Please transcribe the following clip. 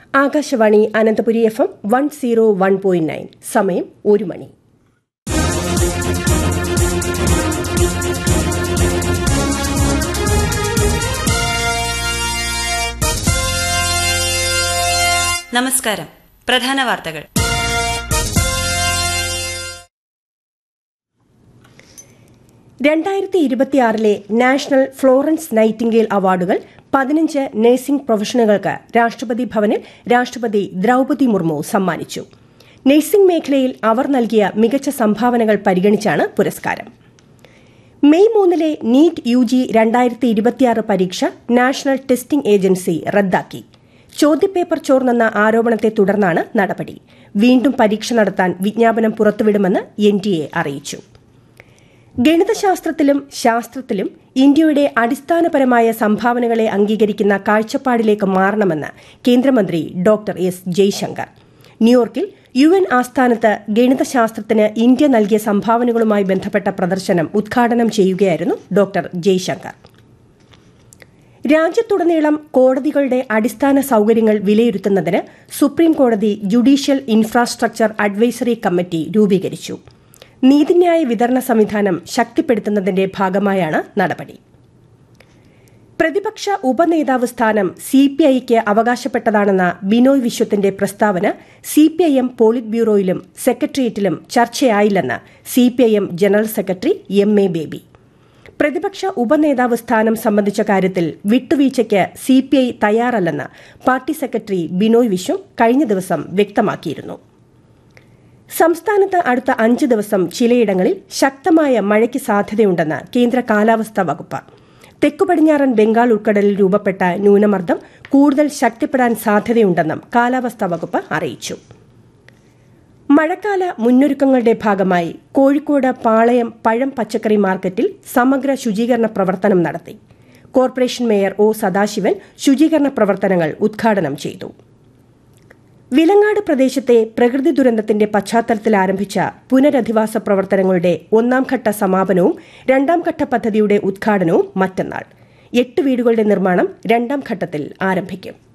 Akashvani Ananthapuri F M one zero one point nine സമയം ഒരു മണി നമസ്കാരം പ്രധാന വാർത്തകൾ രണ്ടായിരത്തി ഇരുപത്തിയാറിലെ നാഷണൽ ഫ്ലോറൻസ് നൈറ്റിംഗേൽ അവാർഡുകൾ പതിനഞ്ച് നഴ്സിംഗ് പ്രൊഫഷണലുകൾക്ക് രാഷ്ട്രപതി ഭവനിൽ രാഷ്ട്രപതി ദ്രൌപതി മുർമു സമ്മാനിച്ചു നഴ്സിംഗ് മേഖലയിൽ അവർ നൽകിയ മികച്ച സംഭാവനകൾ പരിഗണിച്ചാണ് പുരസ്കാരം മെയ് മൂന്നിലെ നീറ്റ് യു ജി രണ്ടായിരത്തി ഇരുപത്തിയാറ് പരീക്ഷ നാഷണൽ ടെസ്റ്റിംഗ് ഏജൻസി റദ്ദാക്കി ചോദ്യപേപ്പർ ചോർന്നെന്ന ആരോപണത്തെ തുടർന്നാണ് നടപടി വീണ്ടും പരീക്ഷ നടത്താൻ വിജ്ഞാപനം പുറത്തുവിടുമെന്ന് എൻ ടി എ അറിയിച്ചു ഗണിതശാസ്ത്രത്തിലും ശാസ്ത്രത്തിലും ഇന്ത്യയുടെ അടിസ്ഥാനപരമായ സംഭാവനകളെ അംഗീകരിക്കുന്ന കാഴ്ചപ്പാടിലേക്ക് മാറണമെന്ന് കേന്ദ്രമന്ത്രി ഡോക്ടർ എസ് ജയശങ്കർ ന്യൂയോർക്കിൽ യു എൻ ആസ്ഥാനത്ത് ഗണിതശാസ്ത്രത്തിന് ഇന്ത്യ നൽകിയ സംഭാവനകളുമായി ബന്ധപ്പെട്ട പ്രദർശനം ഉദ്ഘാടനം ചെയ്യുകയായിരുന്നു ഡോക്ടർ ജയശങ്കർ രാജ്യത്തുടനീളം കോടതികളുടെ അടിസ്ഥാന സൌകര്യങ്ങൾ വിലയിരുത്തുന്നതിന് സുപ്രീം കോടതി ജുഡീഷ്യൽ ഇൻഫ്രാസ്ട്രക്ചർ അഡ്വൈസറി കമ്മിറ്റി രൂപീകരിച്ചു നീതിന്യായ വിതരണ സംവിധാനം ശക്തിപ്പെടുത്തുന്നതിന്റെ ഭാഗമായാണ് നടപടി പ്രതിപക്ഷ ഉപനേതാവ് സ്ഥാനം സി പി ഐക്ക് അവകാശപ്പെട്ടതാണെന്ന ബിനോയ് വിശ്വത്തിന്റെ പ്രസ്താവന സി പി ഐ എം പോളിറ്റ് ബ്യൂറോയിലും സെക്രട്ടേറിയറ്റിലും ചർച്ചയായില്ലെന്ന് C P I M general secretary M A Baby പ്രതിപക്ഷ ഉപനേതാവ് സ്ഥാനം സംബന്ധിച്ച കാര്യത്തിൽ വിട്ടുവീഴ്ചയ്ക്ക് സി പി ഐ തയ്യാറല്ലെന്ന് പാർട്ടി സെക്രട്ടറി ബിനോയ് വിശ്വം കഴിഞ്ഞ ദിവസം വ്യക്തമാക്കിയിരുന്നു സംസ്ഥാനത്ത് അടുത്ത അഞ്ച് ദിവസം ചിലയിടങ്ങളിൽ ശക്തമായ മഴയ്ക്ക് സാധ്യതയുണ്ടെന്ന് കേന്ദ്ര കാലാവസ്ഥാ വകുപ്പ് തെക്കു പടിഞ്ഞാറൻ ബംഗാൾ ഉൾക്കടലിൽ രൂപപ്പെട്ട ന്യൂനമർദ്ദം കൂടുതൽ ശക്തിപ്പെടാൻ സാധ്യതയുണ്ടെന്നും കാലാവസ്ഥാ വകുപ്പ് അറിയിച്ചു മഴക്കാല മുന്നൊരുക്കങ്ങളുടെ ഭാഗമായി കോഴിക്കോട് പാളയം പഴം പച്ചക്കറി മാർക്കറ്റിൽ സമഗ്ര ശുചീകരണ പ്രവർത്തനം നടത്തി കോർപ്പറേഷൻ മേയർ ഒ സദാശിവൻ ശുചീകരണ പ്രവർത്തനങ്ങൾ ഉദ്ഘാടനം ചെയ്തു വിലങ്ങാട് പ്രദേശത്തെ പ്രകൃതി ദുരന്തത്തിന്റെ പശ്ചാത്തലത്തിൽ ആരംഭിച്ച പുനരധിവാസ പ്രവർത്തനങ്ങളുടെ ഒന്നാം ഘട്ട സമാപനവും രണ്ടാം ഘട്ട പദ്ധതിയുടെ ഉദ്ഘാടനവും മറ്റന്നാൾ എട്ട് വീടുകളുടെ നിർമ്മാണം രണ്ടാം ഘട്ടത്തിൽ ആരംഭിക്കും